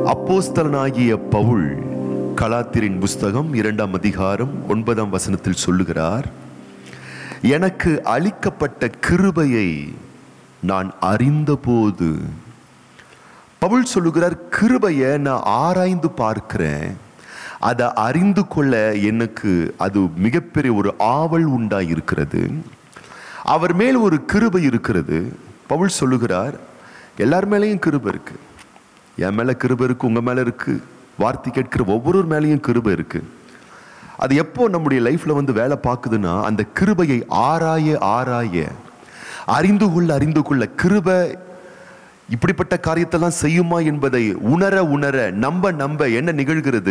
அப்போஸ்தலனாகிய பவுல் கலாத்திரின் புஸ்தகம் இரண்டாம் அதிகாரம் ஒன்பதாம் வசனத்தில் சொல்லுகிறார் எனக்கு அளிக்கப்பட்ட கிருபையை நான் அறிந்தபோது பவுல் சொல்லுகிறார் கிருபையை நான் ஆராய்ந்து பார்க்கிறேன் அதை அறிந்து கொள்ள எனக்கு அது மிகப்பெரிய ஒரு ஆவல் உண்டாயிருக்கிறது அவர் மேல் ஒரு கிருபை இருக்கிறது பவுல் சொல்லுகிறார் எல்லார் மேலேயும் கிருபை இருக்கு என் மேல கிருபை இருக்கு உங்க மேல இருக்கு வார்த்தை கேட்கிற ஒவ்வொருவர் மேலேயும் கிருபை இருக்கு அது எப்போ நம்முடைய லைஃப்ல வந்து வேலை பார்க்குதுன்னா அந்த கிருபையை ஆராய ஆராய அறிந்து கொள்ள அறிந்து கொள்ள கிருபை இப்படிப்பட்ட காரியத்தெல்லாம் செய்யுமா என்பதை உணர உணர நம்ப நம்ப என்ன நிகழ்கிறது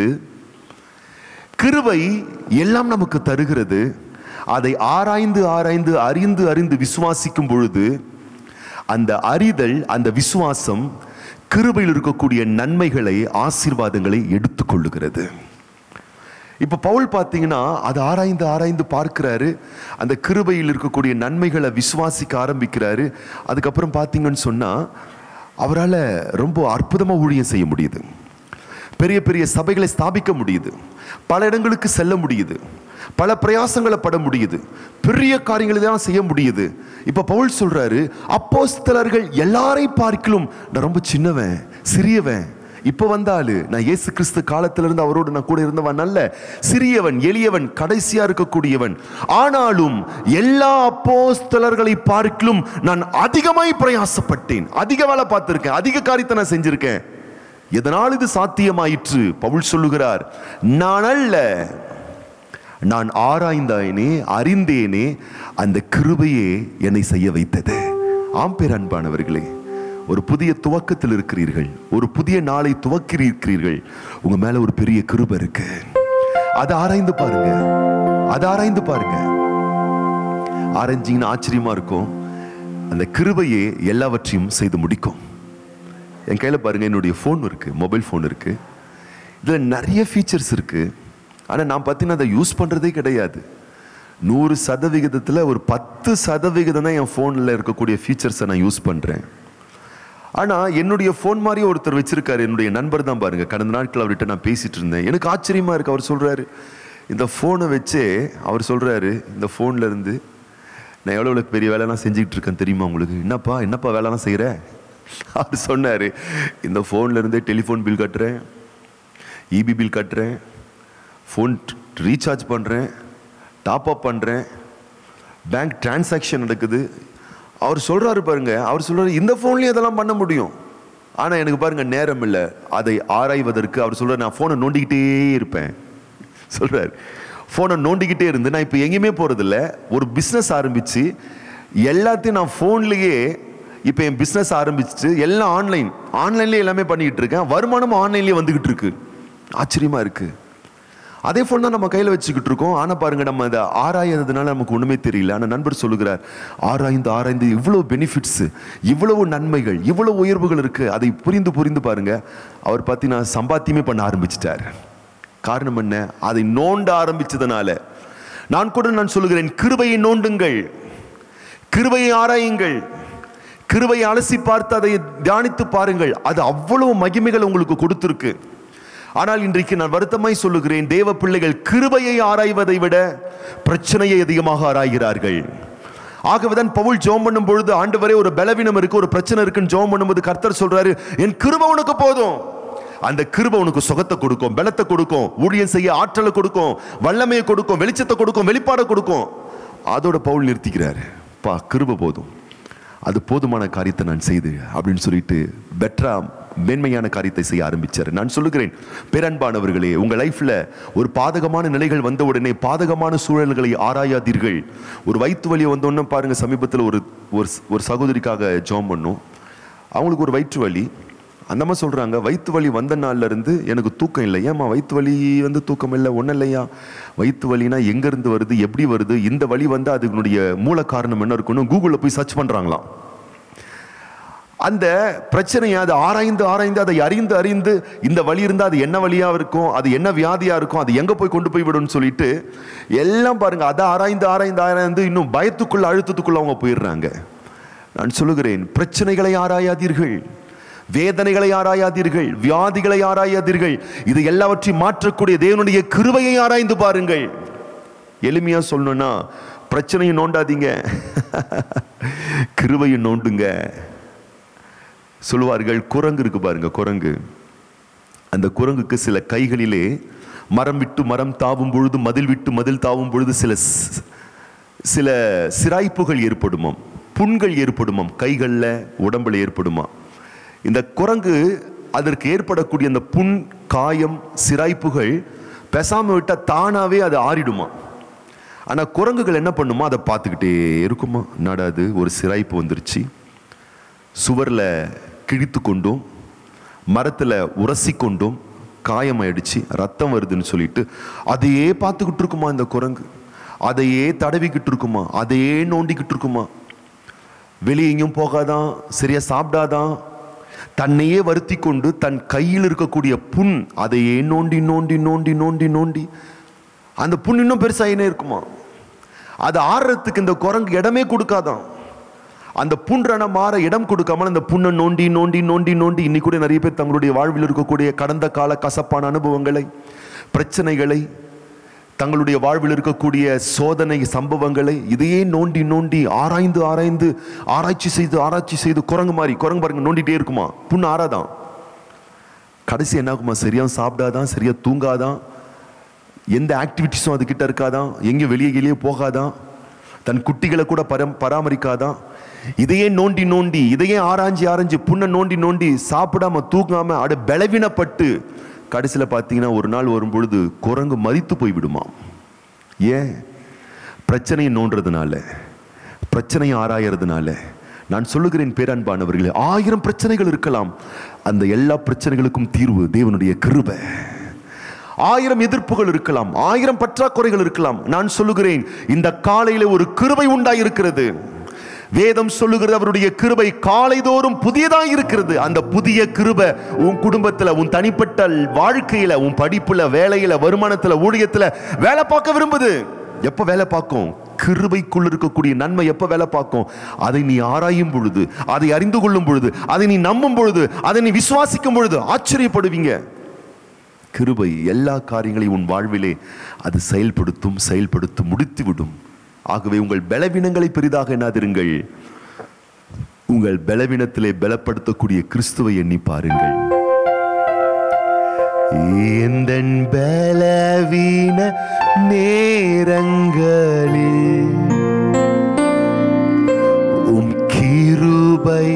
கிருபை எல்லாம் நமக்கு தருகிறது அதை ஆராய்ந்து ஆராய்ந்து அறிந்து அறிந்து விசுவாசிக்கும் பொழுது அந்த அறிதல் அந்த விசுவாசம் கிருபையில் இருக்கக்கூடிய நன்மைகளை ஆசீர்வாதங்களை எடுத்துக்கொள்ளுகிறது இப்போ பவுல் பார்த்தீங்கன்னா அதை ஆராய்ந்து ஆராய்ந்து பார்க்கிறாரு அந்த கிருபையில் இருக்கக்கூடிய நன்மைகளை விசுவாசிக்க ஆரம்பிக்கிறாரு அதுக்கப்புறம் பார்த்தீங்கன்னு சொன்னால் அவரால் ரொம்ப அற்புதமாக ஊழியம் செய்ய முடியுது பெரிய பெரிய சபைகளை ஸ்தாபிக்க முடியுது பல இடங்களுக்கு செல்ல முடியுது பல பிரயாசங்களை பட முடியுது பெரிய காரியங்களை தான் செய்ய முடியுது இப்ப பவுல் சொல்றாரு அப்போஸ்தலர்கள் எல்லாரையும் பார்க்கலும் நான் ரொம்ப சின்னவன் சிறியவன் இப்ப வந்தாலு நான் இயேசு கிறிஸ்து காலத்துல இருந்து அவரோடு நான் கூட இருந்தவன் அல்ல சிறியவன் எளியவன் கடைசியா இருக்கக்கூடியவன் ஆனாலும் எல்லா அப்போஸ்தலர்களை பார்க்கலும் நான் அதிகமாய் பிரயாசப்பட்டேன் அதிக வேலை பார்த்திருக்கேன் அதிக காரியத்தை நான் செஞ்சிருக்கேன் எதனால் இது சாத்தியமாயிற்று பவுல் சொல்லுகிறார் நான் அல்ல நான் ஆராய்ந்தாயனே அறிந்தேனே அந்த கிருபையே என்னை செய்ய வைத்தது ஆம் பேர் அன்பானவர்களே ஒரு புதிய துவக்கத்தில் இருக்கிறீர்கள் ஒரு புதிய நாளை துவக்கிறீர்கள் உங்க மேல ஒரு பெரிய கிருபை இருக்கு அதை ஆராய்ந்து பாருங்க அதை ஆராய்ந்து பாருங்க ஆராய்ஞ்சிங்கன்னா ஆச்சரியமா இருக்கும் அந்த கிருபையே எல்லாவற்றையும் செய்து முடிக்கும் என் கையில் பாருங்க என்னுடைய ஃபோன் இருக்கு மொபைல் ஃபோன் இருக்கு இதில் நிறைய ஃபீச்சர்ஸ் இருக்கு ஆனால் நான் பார்த்தீங்கன்னா அதை யூஸ் பண்ணுறதே கிடையாது நூறு சதவிகிதத்தில் ஒரு பத்து சதவிகிதம் தான் என் ஃபோனில் இருக்கக்கூடிய ஃபீச்சர்ஸை நான் யூஸ் பண்ணுறேன் ஆனால் என்னுடைய ஃபோன் மாதிரியே ஒருத்தர் வச்சிருக்காரு என்னுடைய நண்பர் தான் பாருங்க கடந்த நாட்கள் அவர்கிட்ட நான் பேசிட்டு இருந்தேன் எனக்கு ஆச்சரியமா இருக்கு அவர் சொல்றாரு இந்த ஃபோனை வச்சே அவர் சொல்றாரு இந்த ஃபோன்ல இருந்து நான் எவ்வளோ எவ்வளோ பெரிய வேலைலாம் செஞ்சுக்கிட்டு இருக்கேன் தெரியுமா உங்களுக்கு என்னப்பா என்னப்பா வேலைலாம் செய்கிற அவர் சொன்னார் இந்த ஃபோன்ல இருந்தே டெலிஃபோன் பில் கட்டுறேன் இபி பில் கட்டுறேன் ஃபோன் ரீசார்ஜ் பண்ணுறேன் டாப் அப் பண்ணுறேன் பேங்க் டிரான்சாக்ஷன் நடக்குது அவர் சொல்றாரு பாருங்க அவர் சொல்றாரு இந்த ஃபோன்லயும் இதெல்லாம் பண்ண முடியும் ஆனா எனக்கு பாருங்க நேரம் இல்லை அதை ஆராய்வதற்கு அவர் சொல்றாரு நான் ஃபோனை நோண்டிக்கிட்டே இருப்பேன் சொல்றாரு ஃபோனை நோண்டிக்கிட்டே இருந்து நான் இப்போ எங்கேயுமே போறதில்ல ஒரு பிஸ்னஸ் ஆரம்பிச்சு எல்லாத்தையும் நான் ஃபோன்லேயே இப்போ என் பிஸ்னஸ் ஆரம்பிச்சு எல்லாம் ஆன்லைன் ஆன்லைன்லேயே எல்லாமே பண்ணிக்கிட்டு இருக்கேன் வருமானமும் ஆன்லைன்லேயே வந்துகிட்டு இருக்கு ஆச்சரியமா இருக்கு அதே ஃபோன் தான் நம்ம கையில் வச்சுக்கிட்டு இருக்கோம் ஆனால் பாருங்க நம்ம அதை ஆராயறதுனால நமக்கு ஒன்றுமே தெரியல ஆனால் நண்பர் சொல்லுகிறார் ஆராய்ந்து ஆராய்ந்து இவ்வளோ பெனிஃபிட்ஸ் இவ்வளவு நன்மைகள் இவ்வளவு உயர்வுகள் இருக்கு அதை புரிந்து புரிந்து பாருங்க அவர் பார்த்தீங்கன்னா சம்பாத்தியமே பண்ண ஆரம்பிச்சிட்டார் காரணம் என்ன அதை நோண்ட ஆரம்பிச்சதுனால நான் கூட நான் சொல்லுகிறேன் கிருபையை நோண்டுங்கள் கிருபையை ஆராயுங்கள் கிருபையை அலசி பார்த்து அதை தியானித்து பாருங்கள் அது அவ்வளவு மகிமைகள் உங்களுக்கு கொடுத்திருக்கு ஆனால் இன்றைக்கு நான் வருத்தமாய் சொல்லுகிறேன் தேவ பிள்ளைகள் கிருபையை ஆராய்வதை விட பிரச்சனையை அதிகமாக ஆராய்கிறார்கள் ஆகவேதான் பவுல் ஜோம் பண்ணும் பொழுது ஆண்டு வரை ஒரு பலவீனம் இருக்கு ஒரு பிரச்சனை இருக்குன்னு ஜோம் பண்ணும்போது கர்த்தர் சொல்றாரு என் கிருபை உனக்கு போதும் அந்த கிருபை உனக்கு சுகத்தை கொடுக்கும் பலத்தை கொடுக்கும் ஊழியம் செய்ய ஆற்றலை கொடுக்கும் வல்லமையை கொடுக்கும் வெளிச்சத்தை கொடுக்கும் வெளிப்பாடை கொடுக்கும் அதோட பவுல் நிறுத்திக்கிறாரு பா கிருபை போதும் அது போதுமான காரியத்தை நான் செய்து அப்படின்னு சொல்லிட்டு பெட்டரா மேன்மையான காரியத்தை செய்ய ஆரம்பிச்சார் நான் சொல்லுகிறேன் பேரன்பானவர்களே உங்க லைஃப்ல ஒரு பாதகமான நிலைகள் வந்த உடனே பாதகமான சூழல்களை ஆராயாதீர்கள் ஒரு வயிற்று வலி வந்தோன்னு பாருங்க சமீபத்தில் ஒரு ஒரு ஒரு சகோதரிக்காக ஜோம் பண்ணோம் அவங்களுக்கு ஒரு வயிற்று வலி அந்த அம்மா சொல்றாங்க வயிற்று வலி வந்த நாள்ல இருந்து எனக்கு தூக்கம் இல்லை ஏம்மா வயிற்று வலி வந்து தூக்கம் இல்லை ஒன்றும் இல்லையா வயிற்று வலினா எங்க இருந்து வருது எப்படி வருது இந்த வலி வந்து அதுனுடைய மூல காரணம் என்ன இருக்குன்னு கூகுளில் போய் சர்ச் பண்றாங்களாம் அந்த பிரச்சனையை அதை ஆராய்ந்து ஆராய்ந்து அதை அறிந்து அறிந்து இந்த வழி இருந்தால் அது என்ன வழியா இருக்கும் அது என்ன வியாதியா இருக்கும் அது எங்க போய் கொண்டு போய் விடும்னு சொல்லிட்டு எல்லாம் பாருங்க அதை ஆராய்ந்து ஆராய்ந்து ஆராய்ந்து இன்னும் பயத்துக்குள்ள அழுத்தத்துக்குள்ள அவங்க போயிடுறாங்க நான் சொல்லுகிறேன் பிரச்சனைகளை ஆராயாதீர்கள் வேதனைகளை ஆராயாதீர்கள் வியாதிகளை ஆராயாதீர்கள் இது எல்லாவற்றையும் மாற்றக்கூடிய தேவனுடைய கிருபையை ஆராய்ந்து பாருங்கள் எளிமையா சொல்லணும்னா பிரச்சனையை நோண்டாதீங்க கிருபையை நோண்டுங்க சொல்லுவார்கள் குரங்கு இருக்கு பாருங்க குரங்கு அந்த குரங்குக்கு சில கைகளிலே மரம் விட்டு மரம் தாவும் பொழுது மதில் விட்டு மதில் தாவும் பொழுது சில ஸ்- சில சிராய்ப்புகள் ஏற்படுமாம் புண்கள் ஏற்படுமாம் கைகளில் உடம்புல ஏற்படுமா இந்த குரங்கு அதற்கு ஏற்படக்கூடிய அந்த புண் காயம் சிராய்ப்புகள் பேசாம விட்டா தானாவே அது ஆறிடுமா ஆனா குரங்குகள் என்ன பண்ணுமா அதை பார்த்துக்கிட்டே இருக்குமா நடாது ஒரு சிராய்ப்பு வந்துருச்சு சுவர்ல கிழித்து கொண்டும் மரத்துல உரசி கொண்டும் காயமாயிடுச்சு ரத்தம் வருதுன்னு சொல்லிட்டு அதையே பார்த்துக்கிட்டு இருக்குமா இந்த குரங்கு அதையே தடவிக்கிட்டு இருக்குமா அதையே நோண்டிக்கிட்டு இருக்குமா வெளியே எங்கேயும் போகாதான் சரியா சாப்பிடாதான் தன்னையே வருத்தி கொண்டு தன் கையில் இருக்கக்கூடிய புண் அதையே நோண்டி நோண்டி நோண்டி நோண்டி நோண்டி அந்த புண் இன்னும் பெருசாயினே இருக்குமா அது ஆறுறதுக்கு இந்த குரங்கு இடமே கொடுக்காதான் அந்த புன்றன மாற இடம் கொடுக்காமல் அந்த புண்ணை நோண்டி நோண்டி நோண்டி நோண்டி இன்னைக்கு கூட நிறைய பேர் தங்களுடைய வாழ்வில் இருக்கக்கூடிய கடந்த கால கசப்பான அனுபவங்களை பிரச்சனைகளை தங்களுடைய வாழ்வில் இருக்கக்கூடிய சோதனை சம்பவங்களை இதையே நோண்டி நோண்டி ஆராய்ந்து ஆராய்ந்து ஆராய்ச்சி செய்து ஆராய்ச்சி செய்து குரங்கு மாதிரி குரங்கு பாருங்க நோண்டிட்டே இருக்குமா புண்ணு ஆறாதான் கடைசி என்ன ஆகுமா சரியா சாப்பிடாதான் சரியா தூங்காதான் எந்த ஆக்டிவிட்டிஸும் அது கிட்ட இருக்காதான் எங்கேயும் வெளியே வெளியே போகாதான் தன் குட்டிகளை கூட பரம் பராமரிக்காதான் இதையே நோண்டி நோண்டி இதையே ஆராய்ஞ்சி ஆராய்ஞ்சி புண்ணை நோண்டி நோண்டி சாப்பிடாம தூங்காம அட பலவீனப்பட்டு கடைசியில் பார்த்தீங்கன்னா ஒரு நாள் வரும் பொழுது குரங்கு மதித்து போய் விடுமா ஏன் பிரச்சனையை நோண்டுறதுனால பிரச்சனையை ஆராயறதுனால நான் சொல்லுகிறேன் பேரன்பானவர்களே ஆயிரம் பிரச்சனைகள் இருக்கலாம் அந்த எல்லா பிரச்சனைகளுக்கும் தீர்வு தேவனுடைய கிருபை ஆயிரம் எதிர்ப்புகள் இருக்கலாம் ஆயிரம் பற்றாக்குறைகள் இருக்கலாம் நான் சொல்லுகிறேன் இந்த காலையில ஒரு கிருபை உண்டாயிருக்கிறது வேதம் சொல்லுகிறது அவருடைய கிருபை காலைதோறும் புதியதாய் இருக்கிறது அந்த புதிய கிருபை உன் குடும்பத்துல உன் தனிப்பட்ட வாழ்க்கையில உன் படிப்புல வேலையில வருமானத்துல ஊழியத்துல வேலை பார்க்க விரும்புது எப்ப வேலை பார்க்கும் கிருபைக்குள் இருக்கக்கூடிய நன்மை எப்ப வேலை பார்க்கும் அதை நீ ஆராயும் பொழுது அதை அறிந்து கொள்ளும் பொழுது அதை நீ நம்பும் பொழுது அதை நீ விசுவாசிக்கும் பொழுது ஆச்சரியப்படுவீங்க கிருபை எல்லா காரியங்களையும் உன் வாழ்விலே அது செயல்படுத்தும் செயல்படுத்தி முடித்துவிடும் ஆகவே உங்கள் பலவீனங்களை பெரிதாக எண்ணாதிருங்கள் உங்கள் பலவீனத்திலே பலப்படுத்தக்கூடிய கிறிஸ்துவை எண்ணி பாருங்கள் எந்தன் பலவீன நேரங்களில் உம் கிருபை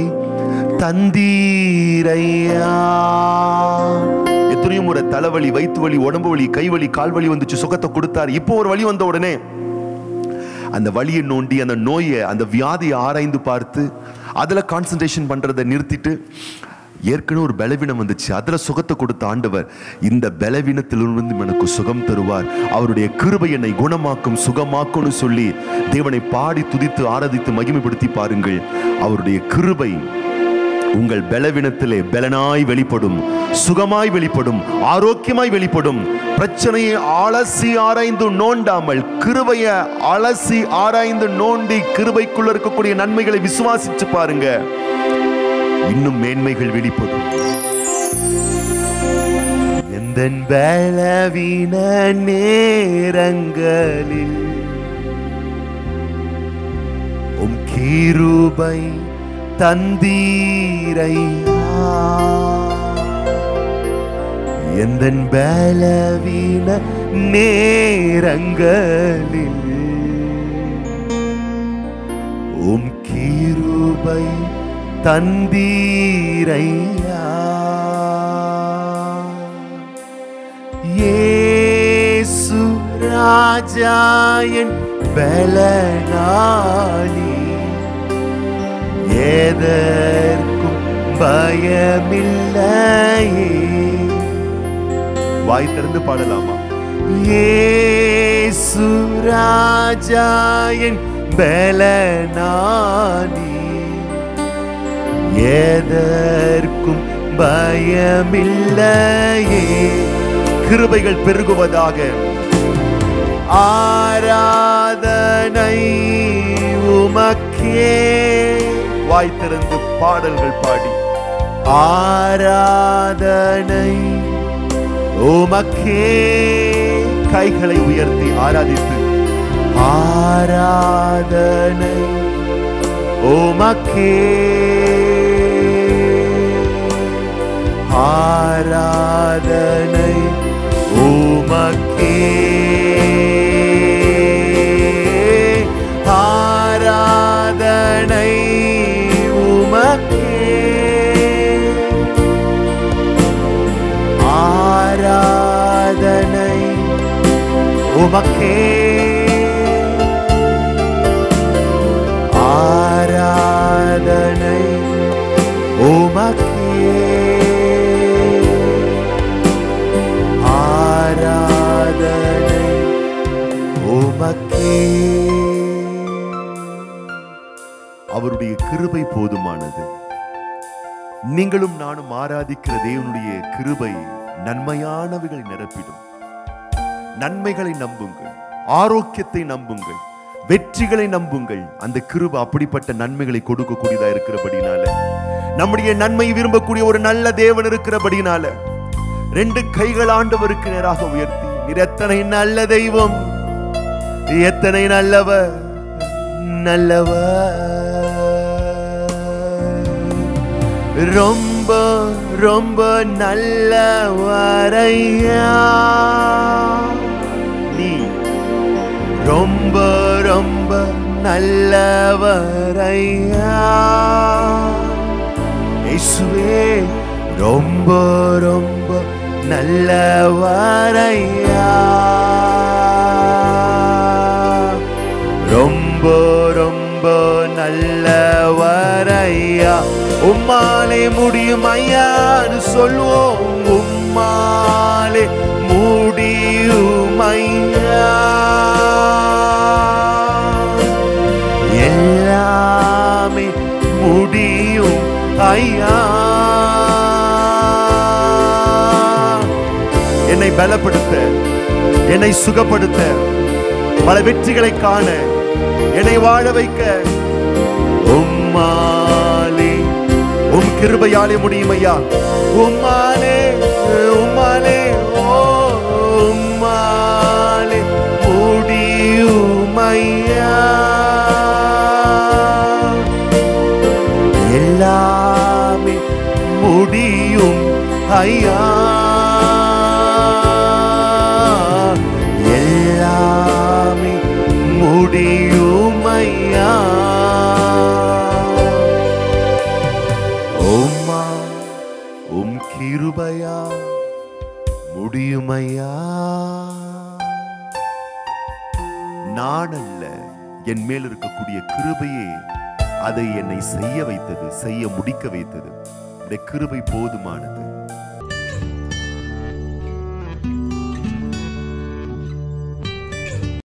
தந்தீரையா எத்தனையோ முறை தலைவலி வயிற்று வலி உடம்பு வலி கை வலி கால் வலி வந்துச்சு சுகத்தை கொடுத்தாரு இப்போ ஒரு வலி வந்த உடனே அந்த வலியை நோண்டி அந்த நோயை அந்த வியாதியை ஆராய்ந்து பார்த்து அதுல கான்சன்ட்ரேஷன் பண்றதை நிறுத்திட்டு ஏற்கனவே ஒரு பலவீனம் வந்துச்சு அதுல சுகத்தை கொடுத்த ஆண்டவர் இந்த பலவீனத்திலிருந்து எனக்கு சுகம் தருவார் அவருடைய கிருபை என்னை குணமாக்கும் சுகமாக்கும்னு சொல்லி தேவனை பாடி துதித்து ஆராதித்து மகிமைப்படுத்தி பாருங்கள் அவருடைய கிருபை உங்கள் பலவீனத்திலே பலனாய் வெளிப்படும் சுகமாய் வெளிப்படும் ஆரோக்கியமாய் வெளிப்படும் பிரச்சனையை அலசி ஆராய்ந்து நோண்டாமல் கிருபைய அலசி ஆராய்ந்து நோண்டி கிருபைக்குள்ள இருக்கக்கூடிய நன்மைகளை விசுவாசிச்சு பாருங்க இன்னும் மேன்மைகள் வெளிப்படும் எந்த பலவீன நேரங்களில் உம் கிருபை தந்தீரையா எந்த பலவீன நேரங்களில் உம் கிருபை தந்தீரையா இயேசு ராஜாயன் பலனாளி எதற்கும் பயமில்லையே வாய் திறந்து பாடலாமா இயேசு ராஜாயன் பலனாளி எதற்கும் பயமில்லையே கிருபைகள் பெருகுவதாக ஆராதனை உமக்கே வாய் திறந்து பாடல்கள் பாடி ஆராதனை உமக்கே கைகளை உயர்த்தி ஆராதித்து ஆராதனை உமக்கே ஆராதனை உமக்கே ஆராதனை உமக்கே ஆராதனை உமக்கே ஆராதனை உமக்கே ஆராதனை உமக்கே அவருடைய கிருபை போதுமானது நீங்களும் நானும் ஆராதிக்கிற தேவனுடைய கிருபை நன்மையானவைகளை நிரப்பிடும் நன்மைகளை நம்புங்கள் ஆரோக்கியத்தை நம்புங்கள் வெற்றிகளை நம்புங்கள் அந்த கிருபை அப்படிப்பட்ட நன்மைகளை கொடுக்கக்கூடியதா இருக்கிறபடினால நம்முடைய நன்மை விரும்பக்கூடிய ஒரு நல்ல தேவன் இருக்கிறபடினால ரெண்டு கைகள் ஆண்டவருக்கு நேராக உயர்த்தி நீர் எத்தனை நல்ல தெய்வம் எத்தனை நல்லவர் நல்லவர் ரொம்ப ரொம்ப நல்லவரையா நீ ரொம்ப ரொம்ப நல்லவரையா இயேசுவே ரொம்ப ரொம்ப நல்லவரையா ரொம்ப ரொம்ப நல்லவரையா உம்மாலே முடியும் ஐயான்னு சொல்லுவோம் உம்மாலே முடியும் ஐயா எல்லாமே முடியும் ஐயா என்னை பலப்படுத்த என்னை சுகப்படுத்த பல வெற்றிகளை காண என்னை வாழ வைக்க உம்மாலே உம் கிருபையாலே முடியும் ஐயா உம்மாலே உம்மாலே ஓ உம்மாலே முடியும் ஐயா எல்லாமே முடியும் ஐயா எல்லாமே முடியும் ஐயா உம்மா உம் கிருபையா முடியும் ஐயா நான் அல்ல என் மேல் இருக்கக்கூடிய கிருபையே அதை என்னை செய்ய வைத்தது செய்ய முடிக்க வைத்தது உடைய கிருபை போதுமானது